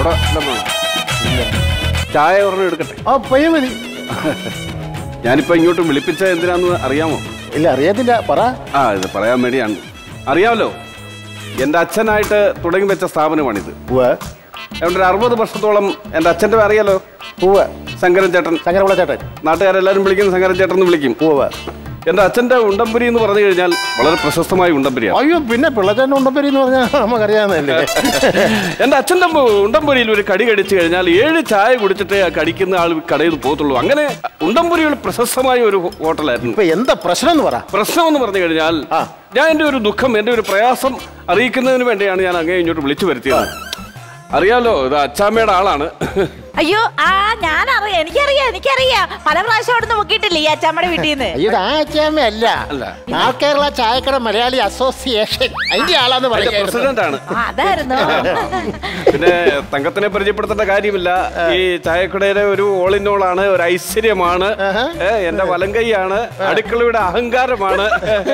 വേറെ വല്ലതും വേണോ? ചായ ഒരെണ്ണം എടുക്കട്ടെ ആ പയ്യ മതി ഞാനിപ്പോ ഇങ്ങോട്ട് വിളിപ്പിച്ച എന്തിനാന്ന് അറിയാമോ ഇല്ല അറിയത്തില്ല പറ ആ ഇത് പറയാൻ വേണ്ടിയാണ് അറിയാമല്ലോ എൻ്റെ അച്ഛനായിട്ട് തുടങ്ങി വെച്ച സ്ഥാപനമാണിത് ഉവ്വ് അതുകൊണ്ട് ഒരു അറുപത് വർഷത്തോളം എൻ്റെ അച്ഛൻ്റെ അറിയാലോ ഉവ്വ് ശങ്കരൻ ചേട്ടൻ ശങ്കരപിള്ള ചേട്ടൻ നാട്ടുകാരെല്ലാവരും വിളിക്കുന്ന ശങ്കരൻ ചേട്ടൻ എന്ന് വിളിക്കും ഉവ്വ് എൻ്റെ അച്ഛൻ്റെ ഉണ്ടംപുരി എന്ന് പറഞ്ഞു കഴിഞ്ഞാൽ വളരെ പ്രശസ്തമായ ഉണ്ടംപുരിയാണ് അയ്യോ പിന്നെ പിള്ളച്ചേട്ടൻ ഉണ്ടപ്പേരി എന്ന് പറഞ്ഞാൽ നമുക്കറിയാവുന്നതല്ലേ എൻ്റെ അച്ഛൻ്റെ ഉണ്ടംപുരിയിൽ ഒരു കടി കടിച്ചു കഴിഞ്ഞാൽ ഏഴ് ചായ കുടിച്ചിട്ടേ ആ കടിക്കുന്ന ആൾ കടയിൽ നിന്ന് പോകത്തുള്ളൂ അങ്ങനെ ഉണ്ടംപുരികൾ പ്രശസ്തമായ ഒരു ഹോട്ടലായിരുന്നു ഇപ്പൊ എന്താ പ്രശ്നം എന്ന് പറ പ്രശ്നം എന്ന് പറഞ്ഞു കഴിഞ്ഞാൽ ആ. ഞാൻ എൻ്റെ ഒരു ദുഃഖം എൻ്റെ ഒരു പ്രയാസം അറിയിക്കുന്നതിന് വേണ്ടിയാണ് ഞാൻ അങ്ങേ ഇങ്ങോട്ട് വിളിച്ചു വരുത്തിയത് അറിയാലോ ഇത് അച്ചാമ്മയുടെ ആളാണ് അയ്യോ ആ ഞാൻ അറിയാം എനിക്കറിയാം എനിക്കറിയാം പല പ്രാവശ്യം അവിടുന്ന് മുക്കിയിട്ടില്ലേ ഈ അച്ചാമ്മയുടെ വീട്ടിൽ നിന്ന് അയ്യോ ഇത് ആ അച്ഛാമ്മ അല്ല അല്ല. ആൾ കേരള ചായക്കട മലയാളി അസോസിയേഷൻ അതിന്റെ ആളാന്ന് അതിന്റെ പറയാം പ്രസിഡന്റ് ആണ് ആ, അതായിരുന്നു പിന്നെ തങ്കത്തിനെ പരിചയപ്പെടുത്തേണ്ട കാര്യമില്ല ഈ ചായക്കടയിലെ ഒരു ഓൾ ഇൻ ഓൾ ആണ് ഒരു ഐശ്വര്യമാണ് ഏ, എന്റെ വലങ്കൈയാണ് അടുക്കളയുടെ അഹങ്കാരമാണ്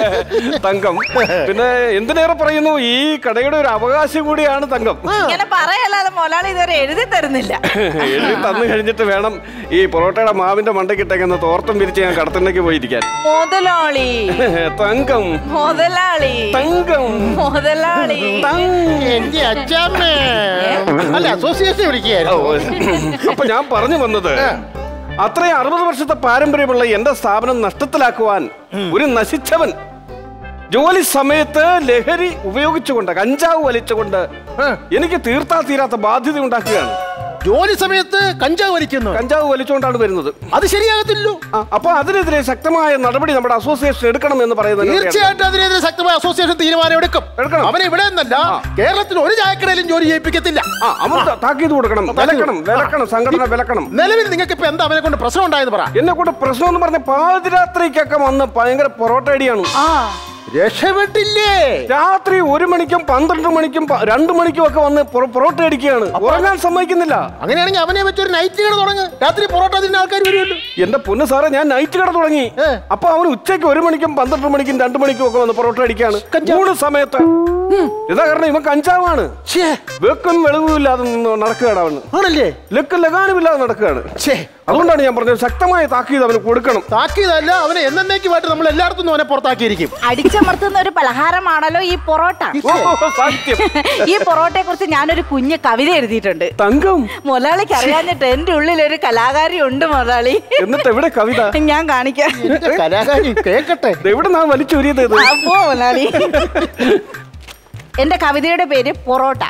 തങ്കം പിന്നെ എന്തിനേറെ പറയുന്നു ഈ കടയുടെ ഒരു അവകാശം കൂടിയാണ് തങ്കം ഇങ്ങനെ പറയല്ലാതെ മൊലാളി ഇതുവരെ എഴുതി തരുന്നില്ല എഴുതി തന്നു കഴിഞ്ഞിട്ട് വേണം ഈ പൊറോട്ടയുടെ മാവിന്റെ മണ്ടക്കിട്ടേക്കുന്ന തോർത്തം വിരിച്ച് ഞാൻ കടത്തിലേക്ക് പോയിരിക്കാൻ മുതലാളി തങ്കം മുതലാളി തങ്കം മുതലാളി തങ്കം എന്റെ അച്ഛാമ്മ അല്ല അസോസിയേഷൻ വിളിക്കുകയായിരുന്നു അപ്പൊ ഞാൻ പറഞ്ഞു വന്നത് അത്രയും അറുപത് വർഷത്തെ പാരമ്പര്യമുള്ള എന്റെ സ്ഥാപനം നഷ്ടത്തിലാക്കുവാൻ ഒരു നശിച്ചവൻ ജോലി സമയത്ത് ലഹരി ഉപയോഗിച്ചുകൊണ്ട് കഞ്ചാവ് വലിച്ചുകൊണ്ട് എനിക്ക് തീർത്താ തീരാത്ത ബാധ്യത ഉണ്ടാക്കുകയാണ് ജോലി സമയത്ത് കഞ്ചാവ് വലിക്കുന്നു കഞ്ചാവ് വലിച്ചുകൊണ്ടാണ് വരുന്നത് അത് ശരിയാകത്തില്ലല്ലോ ആ, അപ്പൊ അതിനെതിരെ ശക്തമായ നടപടി നമ്മുടെ അസോസിയേഷൻ എടുക്കണം എന്ന് പറയുന്നത് തീർച്ചയായിട്ടും അതിനെതിരെ ശക്തമായ അസോസിയേഷൻ തീരുമാനം എടുക്കും എടുക്കണം. അവനെ ഇവിടെ നിന്നല്ല കേരളത്തിൽ ഒരു ചായക്കടയിലും ജോലി ചെയ്യിപ്പിക്കത്തില്ല ആ അവൻ ത- താക്കീത് കൊടുക്കണം വിലക്കണം വിലക്കണം സംഘടന വിലക്കണം നിലവിൽ നിങ്ങൾക്ക് ഇപ്പൊ എന്താ അവനെ കൊണ്ട് പ്രശ്നം ഉണ്ടായെന്ന് പറ എന്നെ കൊണ്ട് പ്രശ്നം എന്ന് പറഞ്ഞ പാതിരാത്രിക്കൊക്കെ വന്ന് ഭയങ്കര പൊറോട്ട അടിയാണ് ആ രക്ഷപ്പെട്ടില്ലേ രാത്രി ഒരു മണിക്കും പന്ത്രണ്ട് മണിക്കും പ- രണ്ട് മണിക്കും ഒക്കെ വന്ന് പൊറ- പൊറോട്ട അടിക്കുകയാണ് ഉറങ്ങാൻ സമ്മതിക്കുന്നില്ല അങ്ങനെയാണെങ്കിൽ അവനെ വെച്ച് ഒരു നൈറ്റ് കട തുടങ്ങ് രാത്രി പൊറോട്ട തിന്ന ആൾക്കാർ വരുമല്ലോ എന്റെ പൊന്ന് സാറേ ഞാൻ നൈറ്റ് കട തുടങ്ങി ഏ. അപ്പൊ അവൻ ഉച്ചയ്ക്ക് ഒരു മണിക്കും പന്ത്രണ്ട് മണിക്കും രണ്ട് മണിക്കും ഒക്കെ വന്ന് പൊറോട്ട അടിക്കാണ് മൂന്ന് സമയത്ത് ഇതാ കാരണം ഇവൻ കഞ്ചാവാണ് ഛേ, വെക്കും വെളിവും ഇല്ലാതെ നിന്ന് നടക്കുകയാണ് അവന് ആണല്ലേ ലക്കും ലഗാനും ഇല്ലാതെ നടക്കുകയാണ് ഛേ അതുകൊണ്ടാണ് ഞാൻ പറഞ്ഞത് ശക്തമായ താക്കീത് അവന് കൊടുക്കണം താക്കിയതല്ല അവനെ എന്നേക്കുമായിട്ട് നമ്മൾ എല്ലായിടത്തും അവനെ പുറത്താക്കിയിരിക്കും അടിച്ചമർത്തുന്ന ഒരു പലഹാരമാണല്ലോ ഈ പൊറോട്ട ഓ, സത്യം ഈ പൊറോട്ടയെ കുറിച്ച് ഞാനൊരു കുഞ്ഞ് കവിത എഴുതിയിട്ടുണ്ട് തങ്കം മുതലാളിക്ക് അറിയാഞ്ഞിട്ട് എന്റെ ഉള്ളിൽ ഒരു കലാകാരി ഉണ്ട് മുതലാളി എന്നിട്ട് എവിടെ കവിത ഞാൻ കാണിക്കാം എന്റെ കലാകാരി കേക്കട്ടെ ഇത് എവിടെ നാ വലിച്ചൂരിയത് ഇത് അപ്പോ മുതലാളി എന്റെ കവിതയുടെ പേര് പൊറോട്ട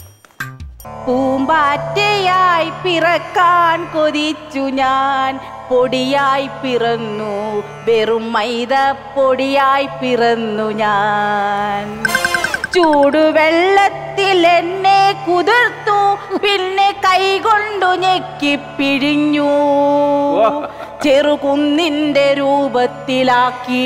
പൂമ്പാറ്റയായി പിറക്കാൻ കൊതിച്ചു ഞാൻ പൊടിയായി പിറന്നു വെറും മൈദ പൊടിയായി പിറന്നു ഞാൻ ചൂടുവെള്ളത്തിൽ എന്നെ കുതിർത്തു പിന്നെ കൈകൊണ്ടു ഞെക്കി പിഴിഞ്ഞു ചെറുകുന്നിന്റെ രൂപത്തിലാക്കി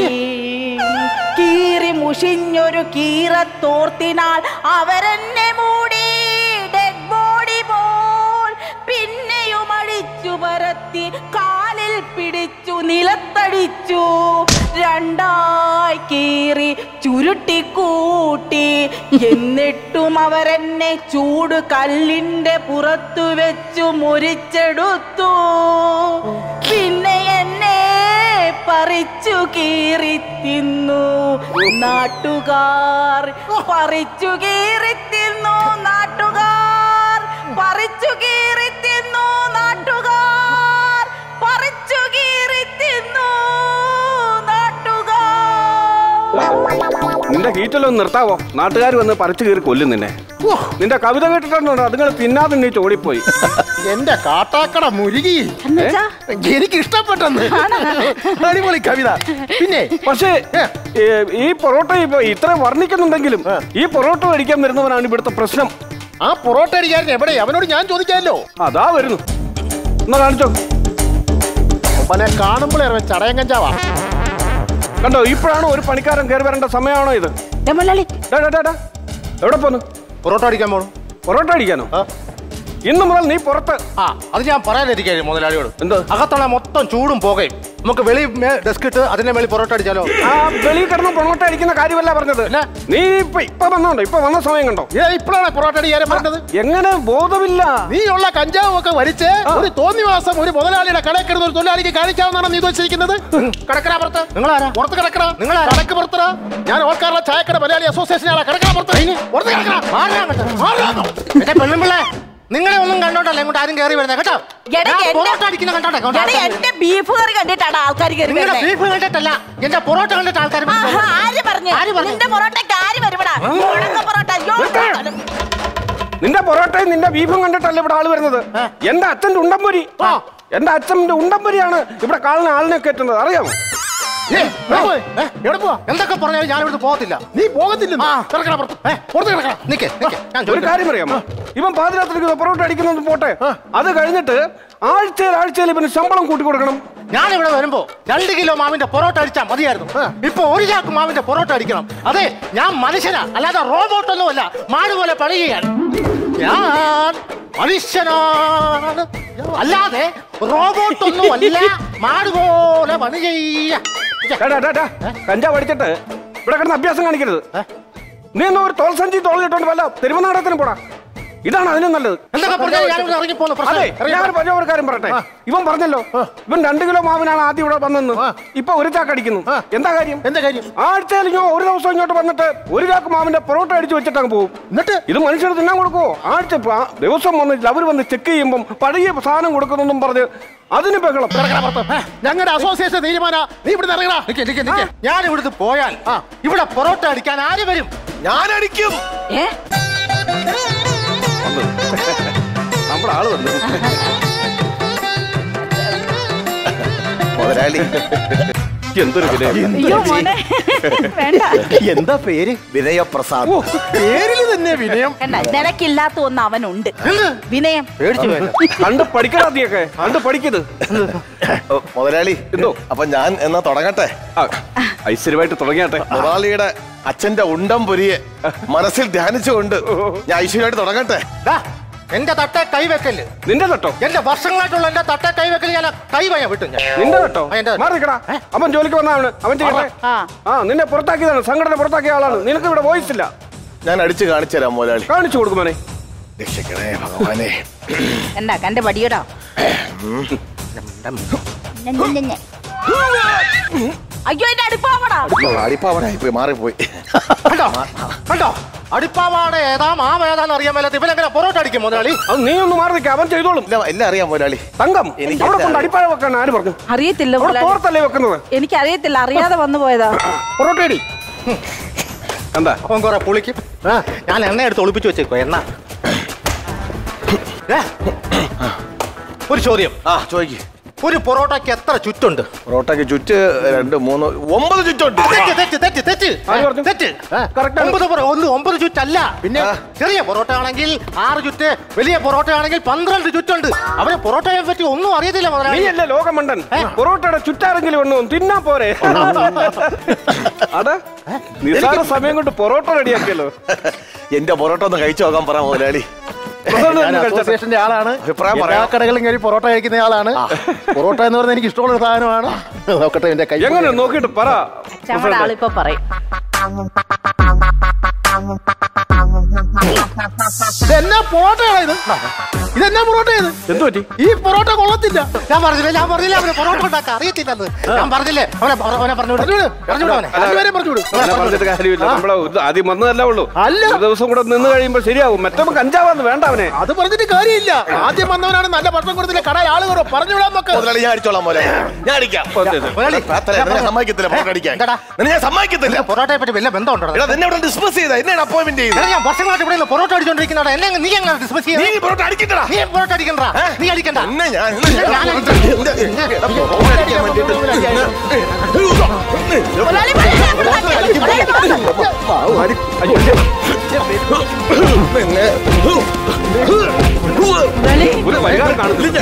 കീറി മുഷിഞ്ഞൊരു കീറത്തോർത്തിനാൽ അവരെന്നെ മൂടി ഡെഡ് ബോഡി പോൽ പിന്നെയും അടിച്ചു പരത്തി കാലിൽ പിടിച്ചു നിലത്തടിച്ചു രണ്ടായി കീറി ചുരുട്ടിക്കൂട്ടി എന്നിട്ടും അവരെന്നെ ചൂട് കല്ലിന്റെ പുറത്തു വെച്ചു മുരിച്ചെടുത്തു പിന്നെ എന്നെ പറിച്ചു കീറി തിന്നു നാട്ടുകാർ പറിച്ചു കീറി തിന്നു നാട്ടുകാർ പറിച്ചു കീറി തിന്നു നാട്ടുകാർ പറിച്ചു കീറി തിന്നു നാട്ടുകാർ നിന്റെ ഹീറ്റെല്ലാം ഒന്ന് നിർത്താവോ നാട്ടുകാർ വന്ന് പറിച്ചു കയറി കൊല്ലും നിന്നെ നിന്റെ കവിത കേട്ടിട്ടുണ്ടോ അതുങ്ങൾ തിന്നാതെ നീ ചോടിപ്പോയി എന്റെ കാട്ടാക്കട മുരുകി എന്നുവെച്ചാ എനിക്ക് ഇഷ്ടപ്പെട്ടെന്ന് അടിപൊളി കവിത പിന്നെ പക്ഷേ ഏ, ഈ പൊറോട്ട ഇപ്പൊ ഇത്ര വർണ്ണിക്കുന്നുണ്ടെങ്കിലും ഈ പൊറോട്ട കഴിക്കാൻ വരുന്നവനാണ് ഇവിടുത്തെ പ്രശ്നം ആ പൊറോട്ട അടിക്കാരൻ എവിടെ അവനോട് ഞാൻ ചോദിക്കാമല്ലോ അതാ വരുന്നു എന്നാ കാണിച്ചോ അവനെ കാണുമ്പോഴേ അവൻ ചടയം കഞ്ചാവാ കണ്ടോ ഇപ്പോഴാണ് ഒരു പണിക്കാരൻ കയറി വരേണ്ട സമയമാണോ ഇത് ദേ മുതലാളി ഡാ, ഡാ, ഡാ, ഡാ. എവിടെ പോന്നു പൊറോട്ട അടിക്കാൻ പോണു പൊറോട്ട അടിക്കാനോ ആ. ഇന്ന് മുതൽ നീ പുറത്ത് ആ അത് ഞാൻ പറയാനിരിക്കായിരുന്നു മുതലാളിയോട് എന്തോ? അകത്തുള്ള മൊത്തം ചൂടും പോകുകയും നമുക്ക് വെളി ഡെസ്ക് ഇട്ട് അതിന്റെ മേളിൽ പൊറോട്ട അടിച്ചാലോ ആ വെളിയിൽ കിടന്ന് പൊറോട്ട അടിക്കുന്ന കാര്യമല്ല പറഞ്ഞത് നീ ഇപ്പൊ ഇപ്പൊ വന്നോണ്ടോ ഇപ്പൊ വന്ന സമയം കണ്ടോ ഏ ഇപ്പോഴാണ് പൊറോട്ട അടിക്കാരെ പറഞ്ഞത് എങ്ങനെ ബോധമില്ല നീ ഉള്ള കഞ്ചാവും ഒക്കെ വലിച്ച് ഒരു തോന്നിവാസം ഒരു മുതലാളിയുടെ കടയിൽ കിടന്ന ഒരു തൊഴിലാളിക്ക് കാണിക്കാവുന്നതാണ് നീ ഉദ്ദേശിക്കുന്നത് കടക്കറ പുറത്ത് നിങ്ങളാരാ? പുറത്ത് കിടക്കറ നിങ്ങളാരാ? കടക്ക് പുറത്തറ ഞാൻ ഓൾക്കാരുടെ ചായക്കട മലയാളി അസോസിയേഷനാണ് കടക്കറ പുറത്ത് പുറത്ത് കിടക്കറ മാറാൻ എന്റെ പെണ്ണുമ്പിള്ളേ നിങ്ങളെ ഒന്നും കണ്ടോണ്ടല്ലേ ഇങ്ങോട്ട് ആരും കയറി വരുന്നത് കേട്ടോ എടാ, ഞാൻ എന്റെ- പൊറോട്ട അടിക്കുന്ന കണ്ടോട്ടെ എടാ, എന്റെ ബീഫ് കറി കണ്ടിട്ടാണ് ആൾക്കാർ കയറി നിങ്ങളുടെ വരുന്നത് ബീഫ് കണ്ടിട്ടല്ല എന്റെ പൊറോട്ട കണ്ടിട്ട് ആൾക്കാർ ആഹാ, ആര് പറഞ്ഞു ആര് പറഞ്ഞു? നിന്റെ പൊറോട്ടയ്ക്ക് ആര് വരുവടാ മുടക്ക പൊറോട്ട അയ്യോ. നിന്റെ പൊറോട്ടയും നിന്റെ ബീഫും കണ്ടിട്ടല്ല ഇവിടെ ആള് വരുന്നത് എന്റെ അച്ഛന്റെ ഉണ്ടംപൊരി എന്റെ അച്ഛന്റെ ഉണ്ടംപൊരിയാണ് ഇവിടെ കാളിന് ആളിനെ കയറ്റുന്നത് അറിയാമോ എവിടെ പോവാ എന്തൊക്കെ പറഞ്ഞാലും ഞാൻ ഇവിടുന്ന് പോകത്തില്ല നീ പോകത്തില്ല കിടക്കറ പുറത്ത് ഏ, പുറത്ത് കിടക്കറ നിക്ക് നിക്ക് ഞാൻ ഒരു ചോദിക്കാം. കാര്യം അറിയാമോ ഇവൻ പാതിരാത്രിക്ക് പൊറോട്ട അടിക്കുന്നത് പോട്ടെ അത് കഴിഞ്ഞിട്ട് ആഴ്ചയിൽ ആഴ്ചയിൽ ഇവന് ശമ്പളം കൂട്ടി കൊടുക്കണം ഞാൻ ഇവിടെ വരുമ്പോ രണ്ട് കിലോ മാവിന്റെ പൊറോട്ട അടിച്ചാൽ മതിയായിരുന്നു ഇപ്പൊ ഒരു ചാക്ക് മാവിന്റെ പൊറോട്ട അടിക്കണം അതെ ഞാൻ മനുഷ്യനാ അല്ലാതെ റോബോട്ട് ഒന്നുമല്ല മാട് പോലെ പണിയുകയാണ് ഞാൻ മനുഷ്യനാണ് അല്ലാതെ റോബോട്ട് ഒന്നും അല്ല മാട് പോലെ പണി ചെയ്യ ഡാ, ഡാ, ഡാ, കഞ്ചാവ് അടിച്ചിട്ട് ഇവിടെ കിടന്ന് അഭ്യാസം കാണിക്കരുത് നീ ഒന്ന് ഒരു തോൾ സഞ്ചി തോളിലിട്ടോണ്ട് വല്ല തിരുവനാടകത്തിന് പോടാ ഇതാണ് അതിനും നല്ലത് എന്തൊക്കെ പറഞ്ഞാൽ ഞാൻ ഇവിടെ ഇറങ്ങിപ്പോന്നു അതെ പ്രശ്നം ഞാൻ ഒരു പറഞ്ഞ ഒരു കാര്യം പറയട്ടെ ഇവൻ പറഞ്ഞല്ലോ ഇവൻ രണ്ട് കിലോ മാവിനാണ് ആദ്യം ഇവിടെ വന്നെന്ന് ഇപ്പൊ ഒരു ചാക്ക് അടിക്കുന്നു എന്താ കാര്യം എന്താ കാര്യം ആഴ്ചയിൽ ഇങ്ങോ ഒരു ദിവസം ഇങ്ങോട്ട് വന്നിട്ട് ഒരു ചാക്ക് മാവിന്റെ പൊറോട്ട അടിച്ച് വെച്ചിട്ട് അങ്ങ് പോകും എന്നിട്ട് ഇത് മനുഷ്യർ തിന്നാൻ കൊടുക്കുവോ ആഴ്ച പ- ദിവസം വന്ന് അവർ വന്ന് ചെക്ക് ചെയ്യുമ്പം പഴയ സാധനം കൊടുക്കുന്നെന്നും പറഞ്ഞ് അതിന് ബഹളം ഞങ്ങളുടെ അസോസിയേഷൻ തീരുമാന നീ ഇവിടെ ഇറങ്ങടാ നിക്ക് നിക്ക് നിക്ക് ഞാൻ ഇവിടുന്ന് പോയാൽ ഇവിടെ പൊറോട്ട അടിക്കാൻ ആര് വരും ഞാൻ അടിക്കും ഏ? നമ്മുടെ ആള് വന്നു മുതലാളി എന്തൊരു വിലയം അയ്യോ മോനെ വേണ്ട എന്താ പേര് വിനയപ്രസാദ് പേരിൽ തന്നെ വിനയം കണ്ട നിനക്കില്ലാത്ത ഒന്ന് അവനുണ്ട് വിനയം പേടിച്ചു പോയല്ലോ കണ്ട് പഠിക്കടാ നീയൊക്കെ കണ്ട് പഠിക്കത് ഓ, മുതലാളി എന്തോ? അപ്പൊ ഞാൻ എന്നാ തുടങ്ങട്ടെ ഐശ്വര്യമായിട്ട് തുടങ്ങിയാട്ടെ മുതലാളിയുടെ അച്ഛന്റെ ഉണ്ടം പൊരിയെ മനസ്സിൽ ധ്യാനിച്ചുകൊണ്ട് ഞാൻ ഐശ്വര്യമായിട്ട് തുടങ്ങട്ടെ ദാ, എന്റെ തട്ട കൈവെക്കല് നിന്റെ തട്ടോ എന്റെ വർഷങ്ങളായിട്ടുള്ള എന്റെ തട്ട കൈവെക്കല് ഞാൻ കൈ വയ വിട്ടു ഞാൻ നിന്റെ തട്ടോ ആ, എന്റെ- മാറി നിൽക്കടാ അവൻ ജോലിക്ക് വന്നവന് അവൻ ചെയ്യട്ടെ ആ. ആ നിന്നെ പുറത്താക്കിയതാണ് സംഘടന പുറത്താക്കിയ ആളാണ് നിനക്ക് ഇവിടെ വോയിസ് ഇല്ല ഞാൻ അടിച്ചു കാണിച്ചു തരാം മുതലാളി കാണിച്ചു കൊടുക്കുമോനെ രക്ഷിക്കണേ ഭഗവാനെ കണ്ട കണ്ട പടിയടാ അയ്യോ എന്റെ അടുപ്പാവടാ അടിപ്പാവനായി പോയി മാറിപ്പോയി കണ്ടോ കണ്ടോ അടിപ്പാവാടെ ഏതാ മാവേതാന്ന് അറിയാൻ മേലാത്ത ഇവനെങ്ങനെ പൊറോട്ട അടിക്കും മുതലാളി അത് നീ ഒന്ന് മാറി നിൽക്കുക അവൻ ചെയ്തോളും എല്ലാം എല്ലാം അറിയാം മുതലാളി തങ്കം എനിക്ക് അവിടെ കൊണ്ട് ഇല്ല. അടിപ്പാഴ വെക്കാൻ ആര് പറഞ്ഞു അറിയത്തില്ല അവിടെ മുതലാളി. തോർത്തല്ലേ വെക്കുന്നത് എനിക്കറിയത്തില്ല അറിയാതെ വന്നു പോയതാ പൊറോട്ടയടി എന്താ അവൻ കുറെ പുളിക്കും ഞാൻ എണ്ണ എടുത്ത് ഒളിപ്പിച്ചു വെച്ചേക്കോ എണ്ണ ഏ, ഒരു ചോദ്യം ആ ചോദിക്ക് ഒരു പൊറോട്ടയ്ക്ക് എത്ര ചുറ്റുണ്ട് പൊറോട്ടയ്ക്ക് ചുറ്റ് രണ്ട് മൂന്ന് ഒമ്പത് ചുറ്റുണ്ട് തെറ്റ് തെറ്റ് തെറ്റ് തെറ്റ് ആര് പറഞ്ഞു? തെറ്റ് correct ആണ്. ഒമ്പത് പൊറോ- ഒന്ന് ഒമ്പത് ചുറ്റല്ല പിന്നെ ആ. ചെറിയ പൊറോട്ട ആണെങ്കിൽ ആറ് ചുറ്റ് വലിയ പൊറോട്ട ആണെങ്കിൽ പന്ത്രണ്ട് ചുറ്റുണ്ട് അവന് പൊറോട്ടയെ പറ്റി ഒന്നും അറിയത്തില്ല മുതലാളി നീയല്ലേ ലോകമണ്ടൻ പൊറോട്ടയുടെ ചുറ്റാരെങ്കിലും ഒന്നും തിന്നാ പോരെ അതാ നിസാര സമയം കൊണ്ട് പൊറോട്ട റെഡിയാക്കിയല്ലോ എന്റെ പൊറോട്ട ഒന്ന് കഴിച്ചു നോക്കാൻ പറ മുതലാളി പ്രസാദ് ഞാൻ ഒന്ന് കഴിച്ചോട്ടെ. അസോസിയേഷന്റെ ആളാണ് അഭിപ്രായം എല്ലാ പറയാം. കടകളും കയറി പൊറോട്ട കഴിക്കുന്ന ആളാണ് പൊറോട്ട എന്ന് പറഞ്ഞാൽ എനിക്ക് ഇഷ്ടമുള്ള ഒരു സാധനമാണ് നോക്കട്ടെ എന്റെ കൈ എങ്ങനെ നോക്കിയിട്ട് പറ നമ്മുടെ പ്രസാദേ. ആളിപ്പോ പറയും ഇതെന്നാ പൊറോട്ടയാണ് ഇത് ഇതെന്നാ പൊറോട്ട ഇത് എന്ത് പറ്റി ഈ പൊറോട്ട കൊള്ളത്തില്ല ഞാൻ പറഞ്ഞില്ല ഞാൻ പറഞ്ഞില്ല അവന് പൊറോട്ട ഉണ്ടാക്കാൻ അറിയത്തില്ലെന്ന് ഞാൻ പറഞ്ഞില്ലേ അവനെ അവനെ പറഞ്ഞു പറഞ്ഞുവിട്. പറഞ്ഞുവിടും അവനെ രണ്ടുപേരെയും പറഞ്ഞു വിടും അങ്ങനെ പറഞ്ഞിട്ട് കാര്യമില്ല നമ്മളെ ഇത് ആദ്യം വന്നതല്ലേ ഉള്ളൂ അല്ല. ഒരു ദിവസം കൂടെ നിന്ന് കഴിയുമ്പോൾ ശരിയാവും മറ്റോ കഞ്ചാവാന്ന് വേണ്ട അവനെ അത് പറഞ്ഞിട്ട് കാര്യമില്ല ആദ്യം വന്നവനാണ് നല്ല ഭക്ഷണം കൊടുത്തില്ല കട ആള് കയറും പറഞ്ഞു വിടാൻ നോക്ക് മുതലാളി ഞാൻ അടിച്ചോളാം മുതലാളി ഞാൻ അടിക്കാം മുതലാളി, പ്രാർത്ഥന, നിന്നെ സമ്മതിക്കത്തില്ല പൊറോട്ട അടിക്കാൻ എന്താടാ? നിന്നെ ഞാൻ സമ്മതിക്കത്തില്ല പൊറോട്ടയെ പറ്റി വല്ല ബന്ധമുണ്ടോ എടാ നിന്നെ ഇവിടെ ഡിസ്മിസ് ചെയ്ത എന്നെ അപ്പോയിന്റ്മെന്റ് ചെയ്ത് ഞാൻ വർഷങ്ങളായിട്ട് ഇവിടെ ഇരുന്ന് പൊറോട്ട അടിച്ചോണ്ടിരിക്കുന്നവിടെ എന്നെ നീ എങ്ങനെ ഡിസ്മസ് നീ ചെയ്യുന്നത് ഈ പൊറോട്ട അടിക്കണ്ടടാ നീ പൊറോട്ട അടിക്കണ്ട നീ അടിക്കണ്ട എന്നെ ഞാൻ ഞാൻ എടാ, പൊറോട്ട അടിക്കാൻ വേണ്ടിയിട്ട് മുതലാളി പറയില്ല, മുതലാളി, മുതലാളി പറയില്ല. നിന്നെ മുതലാളി, ഒരു വൈകാരം കാണുന്നില്ല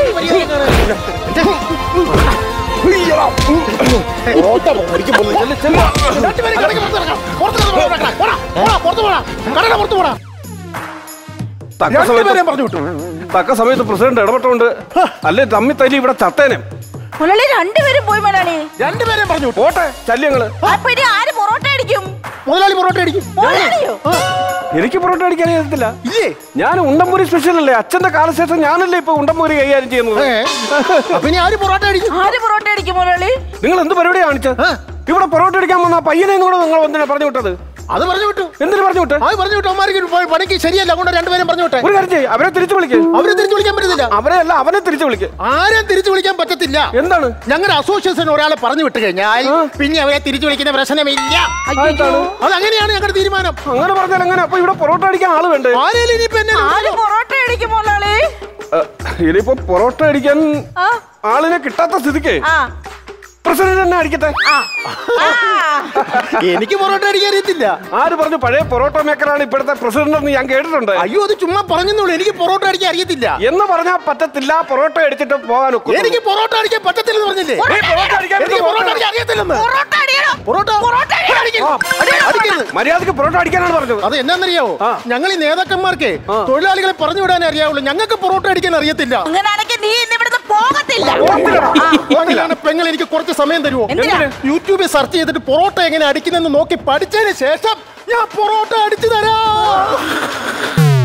പൊറോട്ട മേടിക്കുമ്പോൾ രണ്ടുപേരും കടയ്ക്ക് പുറത്ത് ഇറങ്ങാം. പുറത്ത് കിടന്ന് പൊറോട്ട കഴിക്കാം. പോടാ, പോടാ, പുറത്ത് പോടാ കടയുടെ പുറത്ത് പോടാ തക്ക രണ്ടുപേരെയും സമയത്ത് പറഞ്ഞു വിട്ടു തക്ക സമയത്ത് പ്രസിഡന്റ് ഇടപെട്ടുകൊണ്ട് അല്ലെ തമ്മി തല്ലി ഇവിടെ ചത്തേനെ മുരളി രണ്ടുപേരും പോയി മുരളി രണ്ടുപേരെയും പറഞ്ഞു വിട്ടു പോട്ടെ ശല്യങ്ങള് അപ്പൊ ഇനി ആര് പൊറോട്ട അടിക്കും മുതലാളി പൊറോട്ട അടിക്കും മുരളിയോ എനിക്ക് പൊറോട്ട അടിക്കാൻ അറിയത്തില്ല ഇല്ലേ ഞാൻ ഉണ്ടംപൂരി സ്പെഷ്യൽ അല്ലേ അച്ഛന്റെ കാലശേഷം ഞാനല്ലേ ഇപ്പൊ ഉണ്ടംപൂരി കൈകാര്യം ചെയ്യുന്നത് ഏ, അപ്പൊ ഇനി ആര് പൊറോട്ട അടിക്കും ആര് പൊറോട്ട അടിക്കും മുരളി നിങ്ങൾ എന്ത് പരിപാടി കാണിച്ചത് ആ. ഇവിടെ പൊറോട്ട അടിക്കാൻ വന്ന ആ പയ്യനെ കൂടെ നിങ്ങൾ എന്തിനാ പറഞ്ഞു വിട്ടത് അത് പറഞ്ഞു വിട്ടു എന്തിനു പറഞ്ഞു വിട്ടത് അത് പറഞ്ഞു വിട്ടു അവന്മാർക്ക് പ- പണിക്ക് ശരിയല്ല അതുകൊണ്ട് രണ്ടുപേരും പറഞ്ഞു വിട്ടെ ഒരു കാര്യം ചെയ്യ് അവരെ തിരിച്ചു വിളിക്ക് അവരെ തിരിച്ചു വിളിക്കാൻ പറ്റത്തില്ല അവരെ അല്ല അവനെ തിരിച്ചു വിളിക്ക് ആരെയും തിരിച്ചു വിളിക്കാൻ പറ്റത്തില്ല എന്താണ് ഞങ്ങളുടെ അസോസിയേഷൻ ഒരാളെ പറഞ്ഞു വിട്ട് കഴിഞ്ഞാൽ പിന്നെ അവരെ തിരിച്ചു വിളിക്കുന്ന പ്രശ്നമില്ല അതെന്താണ്? അത് അങ്ങനെയാണ് ഞങ്ങളുടെ തീരുമാനം അങ്ങനെ പറഞ്ഞാൽ എങ്ങനെ അപ്പൊ ഇവിടെ പൊറോട്ട അടിക്കാൻ ആള് വേണ്ടേ ആരെയും ഇനിയിപ്പോ എന്നെ ആര് പൊറോട്ട അടിക്കും മുരളി ഏ, ഇനിയിപ്പോ പൊറോട്ട അടിക്കാൻ ആ ആളിനെ കിട്ടാത്ത സ്ഥിതിക്ക് ആ പ്രസിഡന്റ് തന്നെ അടിക്കട്ടെ ആ ആ. എനിക്ക് പൊറോട്ട അടിക്കാൻ അറിയത്തില്ല ആര് പറഞ്ഞു പഴയ പൊറോട്ട മേക്കറാണ് ഇപ്പോഴത്തെ പ്രസിഡന്റ് എന്ന് ഞാൻ കേട്ടിട്ടുണ്ട് അയ്യോ അത് ചുമ്മാ പറഞ്ഞെന്നുള്ളൂ എനിക്ക് പൊറോട്ട അടിക്കാൻ അറിയത്തില്ല എന്ന് പറഞ്ഞാൽ പറ്റത്തില്ല പൊറോട്ട അടിച്ചിട്ട് പോകാൻ ഒക്കും എനിക്ക് പൊറോട്ട അടിക്കാൻ പറ്റത്തില്ലെന്ന് പറഞ്ഞില്ലേ നീ പൊറോട്ട അടിക്കാൻ എനിക്ക് പൊറോട്ട അടിക്കാൻ അറിയത്തില്ലെന്ന് പൊറോട്ട അടിയണം പൊറോട്ട പൊറോട്ട അടിക്കണം. അടിക്കരുത്. അടിക്കരുത് മര്യാദക്ക് പൊറോട്ട അടിക്കാനാണ് പറഞ്ഞത് അത് എന്നാന്നറിയാവോ ആ. ഞങ്ങൾ ഈ നേതാക്കന്മാർക്ക് ആ. തൊഴിലാളികളെ പറഞ്ഞു വിടാനേ അറിയാവുള്ളൂ ഞങ്ങൾക്ക് പൊറോട്ട അടിക്കാൻ അറിയത്തില്ല അങ്ങനാണെങ്കിൽ നീ ഇന്ന് ഇവിടുന്ന് പോകത്തില്ല പോകത്തില്ലടാ. പോകത്തില്ല. അങ്ങനെ പെങ്ങൾ എനിക്ക് കുറച്ച് സമയം തരുമോ എന്തിനാ? യൂട്യൂബിൽ സെർച്ച് ചെയ്തിട്ട് പൊറോട്ട എങ്ങനെ അടിക്കുന്നെന്ന് നോക്കി പഠിച്ചതിന് ശേഷം ഞാൻ പൊറോട്ട അടിച്ചു തരാം